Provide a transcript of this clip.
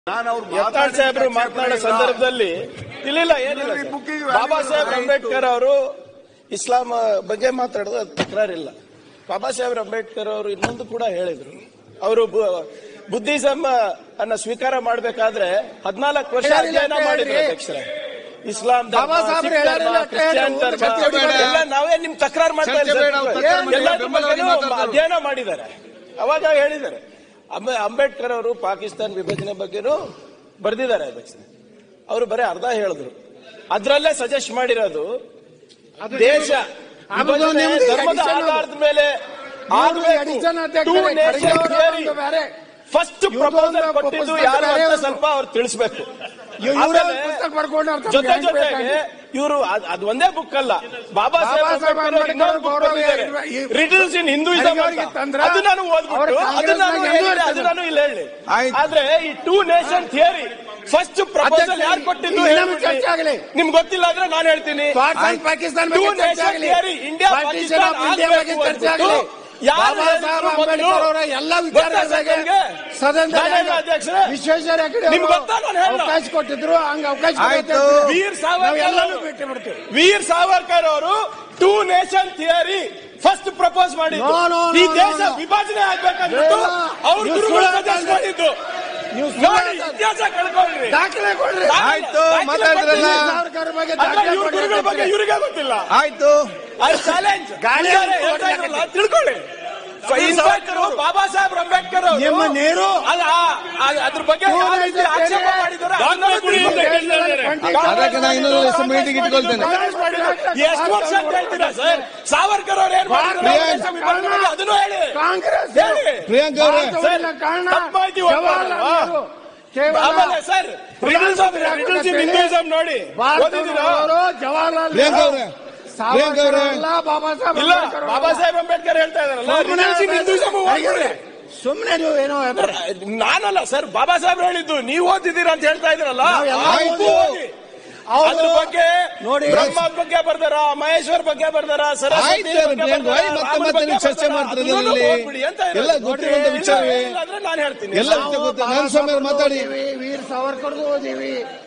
ನಾನು ಅವ್ರು ಯತ್ನಾಳ್ ಸಾಹೇಬ್ರು ಮಾತನಾಡೋ ಸಂದರ್ಭದಲ್ಲಿ ಇಲ್ಲ ಇಲ್ಲ ಏನಿಲ್ಲ ಈ ಸರ್. ಬುಕ್ಕಿಗೆ ಬಾಬಾ ಸಾಹೇಬ್ ಆಯ್ತು. ಅಂಬೇಡ್ಕರ್ ಅವರು ಇಸ್ಲಾಂ ಬಗ್ಗೆ ಮಾತಾಡೋದು ಅದು ತಕರಾರಿಲ್ಲ ಬಾಬಾ ಸಾಹೇಬ್ ಅಂಬೇಡ್ಕರ್ ಅವರು ಇನ್ನೊಂದು ಕೂಡ ಹೇಳಿದ್ರು ಅವರು ಬುದ್ಧಿಸಮ್ ಅನ್ನ ಸ್ವೀಕಾರ ಮಾಡಬೇಕಾದ್ರೆ ಹದಿನಾಲ್ಕು ವರ್ಷ ಹೇಳಿಲ್ಲ ಅಧ್ಯಯನ ಅಂತ ಮಾಡಿದ್ರು ಹೇಳ್ರಿ. ಅಧ್ಯಕ್ಷರೇ ಇಸ್ಲಾಂ ಧರ್ಮ, ಬಾಬಾ ಸಾಹೇಬ್ರು ಸಿಖ್ ಧರ್ಮ, ಹೇಳಿಲ್ಲ ಅಂತ ಕ್ರಿಶ್ಚಿಯನ್ ಹೇಳ್ರಿ. ಧರ್ಮ, ಚರ್ಚೆ ಬೇಡ. ಎಲ್ಲ ನಾವೇ ನಿಮ್ ತಕರಾರು ಮಾಡ್ತಾ ಚರ್ಚೆ ಬೇಡ, ಅವ್ರು ಇದ್ದೀವಿ. ತಕರಾರು ಮಾಡಿ, ಎಲ್ಲದ್ರ ಬೆಂಬಲವಾಗಿ ಬಗ್ಗೆನೂ ಮಾತಾಡ್ತಾರೆ. ಅಧ್ಯಯನ ಮಾಡಿದ್ದಾರೆ ಅವಾಗ ಹೇಳಿದ್ದಾರೆ ಅಂಬೆ- ಅಂಬೇಡ್ಕರ್ ಅವರು ಪಾಕಿಸ್ತಾನ ವಿಭಜನೆ ಬಗ್ಗೆನೂ ಬರೆದಿದ್ದಾರೆ ಅಧ್ಯಕ್ಷರೇ ಅವರು ಬರೀ ಅರ್ಧ ಹೇಳಿದ್ರು ಅದ್ರಲ್ಲೇ ಸಜೆಸ್ಟ್ ಮಾಡಿರೋದು ದೇಶ ಅದು ವಿಭಜನೆ ನಿಮ್ದು ಧರ್ಮದ addition ಅದು. ಆಧಾರದ ಮೇಲೆ ಇವ್ರದ್ದು addition ಅಧ್ಯಕ್ಷರೇ, ಖರ್ಗೆ ಅವರ ಒಂದು ಬೇರೆ. ಫಸ್ಟ್ ಇವ್ರದ್ದು ಪ್ರಪೋಸಲ್ ಒಂದು ಕೊಟ್ಟಿದ್ದು ಪುಸ್ತಕ ಯಾರು ಬೇರೆ ಅಂತ ಅವ್ರದ್ದು. ಸ್ವಲ್ಪ ಅವ್ರು ತಿಳಿಸ್ಬೇಕು ಇವ್ರು ಇವರೇ ಆಮೇಲೆ ಒಂದು ಪುಸ್ತಕ ಬರ್ಕೊಂಡು ಅವ್ರು ತಮ್ಗೆ ಜೊತೆ ಹೆಂಗ್ ಜೊತೆಗೆ ಬೇಕಾಗಿ. ಇವರು ಅದು ಒಂದೇ ಬುಕ್ ಅಲ್ಲ ಬಾಬಾ ಸಾಹೇಬ್ ಬಾಬಾ ಸಾಹೇಬ್ ಅಂಬೇಡ್ಕರ್ ಇನ್ನೊಂದು book ಗೌರವ ಬರೆದಿದ್ದಾರೆ. ಈ- ರಿಟಲ್ಸ್ ಇನ್ ಹಿಂದೂಯಿಸಂ ಅವ್ರಿಗೆ ತಂದ್ರ? ಅದು ನಾನು ಓದ್ಬಿಟ್ಟು ಅವ್ರ ಅದು ನಾನು ಕಾಂಗ್ರೆಸ್ನಾಗ ಹೇಳಿದೆ, ಎಂದೂ ಅದು ನಾನು ಇಲ್ಲಿ ಹೇಳಿ ಆಯ್ತು. ಆದ್ರೆ ಈ two nation theory first proposal ಅಧ್ಯಕ್ಷ, ಯಾರು ಕೊಟ್ಟಿದ್ದು ಈ ನಮ್ಗೆ ಹೇಳ್ಬಿಡಿ. ಚರ್ಚೆ ಆಗಲಿ. ನಿಮ್ಗೆ ಗೊತ್ತಿಲ್ಲ ಅಂದ್ರೆ ನಾನು ಹೇಳ್ತೀನಿ ಪಾಕಿಸ್ತಾನ ಪಾಕಿಸ್ತಾನ ಟೂ ಬಗ್ಗೆ ಚರ್ಚೆ ನೇಷನ್ ಆಗಲಿ theory India partition of India ಬಗ್ಗೆ ಚರ್ಚೆ ಆಗಲಿ ಯಾರು ಬಾಬಾ ಸಾಹೇಬ್ ಅಂಬೇಡ್ಕರ್ ಅವರ ಎಲ್ಲ ವಿಚಾರಗಳಿಗೆ ಸದನದಲ್ಲಿ ಅಧ್ಯಕ್ಷರೇ ವಿಶ್ವೇಶ್ವರ ಹೆಗಡೆ ಅವರು ನಿಮ್ಗೆ ಗೊತ್ತಾ ನಾನು ಹೇಳಲ್ಲ? ಅವಕಾಶ ಕೊಟ್ಟಿದ್ರು ಹಂಗ ಅವಕಾಶ ಆಯ್ತು. ವೀರ್ ಸಾವರ್ಕರ್ ಎಲ್ಲರೂ ಅವರು- ಭೇಟಿ ಮಾಡ್ತೀವಿ ವೀರ್ ಸಾವರ್ಕರ್ ಅವರು two nation theory first propose ಮಾಡಿದ್ದು No, no, no, ಈ no, ದೇಶ no. ವಿಭಜನೆ ಆಗ್ಬೇಕಂದ್ಬಿಟ್ಟು ಇಲ್ಲ. ಅವ್ರ ನೀವು ಗುರುಗಳು ಸುಳ್ಳು ಸಜೆಸ್ಟ್ ಹೇಳ್ತಾ ಮಾಡಿದ್ದು ನೀವು ಸುಳ್ಳು ನೋಡಿ ಹೇಳ್ತಾ ಇತಿಹಾಸ ಕಳ್ಕೊಳ್ರಿ ದಾಖಲೆ ಕೊಡ್ರಿ ದಾಖಲೆ- ಆಯ್ತು, ದಾಖಲೆ ಮಾತಾಡಿದ್ರಲ್ಲ. ಕೊಡ್ತೀನಿ. ಸಾವರ್ಕರ್ ಬಗ್ಗೆ ಅಲ್ಲ, ದಾಖಲೆ ಇವ್ರ ಕೊಡ್ರಿ ಗುರುಗಳ ಬಗ್ಗೆ ಅಧ್ಯಕ್ಷರೇ. ಇವರಿಗೆ ಗೊತ್ತಿಲ್ಲ ಆಯ್ತು ಐ ಚಾಲೆಂಜ್ ಗಾಳಿ ಹೇಳ್ತಾ ಇದ್ರಲ್ಲ, ತಿಳ್ಕೊಳ್ಳಿ ಇನ್ಸ್ಪೆಕ್ಟರ್ ಬಾಬಾ ಸಾಹೇಬ್ ಅಂಬೇಡ್ಕರ್ ಅವರು ನಿಮ್ಮ ನೆಹರು ಅಲ್ಲ ಆ- ಅದ್ರ ಬಗ್ಗೆ ಯಾವ ರೀತಿ ಆಕ್ಷೇಪ ಮಾಡಿದಾರೆ ಅದನ್ನ ನೋಡಿ. ಅದಕ್ಕೆ ನಾನು ಇನ್ನೊಂದು ಎಷ್ಟು ಮೀಟಿಂಗ್ ಇಟ್ಕೊಳ್ತೇನೆ ಎಷ್ಟು ವರ್ಷ ಅಂತ ಹೇಳ್ತೀರಾ ಸರ್ ಸಾವರ್ಕರ್ ಅವ್ರು ಏನ್ ಮಾಡಿದ್ರು ಪ್ರಿಯಾಂಕ್. ದೇಶ ವಿಭಜನೆಗೆ ಅದನ್ನು ಹೇಳಿ ಕಾಂಗ್ರೆಸ್ ಹೇಳಿ. ಪ್ರಿಯಾಂಕ್ ಅವರೇ ಭಾರತವನ್ನ ಕಾರಣ ತಪ್ಪು ಮಾಹಿತಿ ಹೋಗ್ಬಾರ್ದು. ಜವಾಹರ್ಲಾಲ್ ನೆಹರು. ಕೇವಲ ಆಮೇಲೆ sir rituals of rituals in Hinduism ನೋಡಿ ಓದಿದ್ದೀರಾ ಭಾರತದವರು ಜವಾಹರ್ಲಾಲ್ ಪ್ರಿಯಾಂಕ್ ನೆಹರು. ಅವರೇ ಪ್ರಿಯಾಂಕ್ ಸಾವರ್ಕರ್ ಅವರೇ ಅಲ್ಲ, ಬಾಬಾ ಸಾಹೇಬ್ ಇಲ್ಲ ಅಂಬೇಡ್ಕರ್ ಬಾಬಾ ಅಲ್ಲ. ಸಾಹೇಬ್ ಅಂಬೇಡ್ಕರ್ ಹೇಳ್ತಾ ಇದಾರಲ್ಲ ಸುಮ್ನೆ ರಿಟಲ್ಸ್ ಇನ್ ಹಿಂದೂಯಿಸಂ ಓದ್ಬಿಡಿ ಸುಮ್ನೆ ನೀವು ಏನೋ ಹೇಳ್ತಾರೆ. ನಾನಲ್ಲ ಸರ್ ಬಾಬಾ ಸಾಹೇಬ್ ಹೇಳಿದ್ದು ನೀವು ಓದಿದ್ದೀರಾ ಅಂತ ಹೇಳ್ತಾ ಇದ್ರಲ್ಲ ನಾವೆಲ್ಲ ಆಯ್ತು. ಓದಿ. ಅವ್ರು ಅದ್ರ ಬಗ್ಗೆ ನೋಡಿ. ಬ್ರಹ್ಮ ಬಗ್ಗೆ ಬರ್ದಾರ ಮಹೇಶ್ವರ್ ಬಗ್ಗೆ ಬರ್ದಾರ ಸರಸ್ವತಿ ಆಯ್ತು ಬಗ್ಗೆ ಪ್ರಿಯಾಂಕ್ ಬರ್ದಾರ, ಮತ್ತೆ ರಾಮನ ಮತ್ತೆ ಬಗ್ಗೆ ನೀವು ಚರ್ಚೆ ಬರ್ದಾರ. ಮಾಡ್ತಾರೆ ಅದನ್ನೂ ಇದರಲ್ಲಿ. ಓದ್ಬಿಡಿ ಅಂತ ಇರೋದು. ಎಲ್ಲ ಗೊತ್ತಿರುವಂತ ಇಲ್ಲ, ವಿಚಾರವೇ ಇಲ್ಲ ಅಂದ್ರೆ ನಾನು ಹೇಳ್ತೀನಿ ಎಲ್ಲ ವಿಷಯ ಗೊತ್ತು ನಾನು ಸ್ವಾಮಿ ಅವ್ರು ಮಾತಾಡಿ ಓದಿವಿ, ವೀರ್ ಸಾವರ್ಕರ್ಗೂ ಓದಿವಿ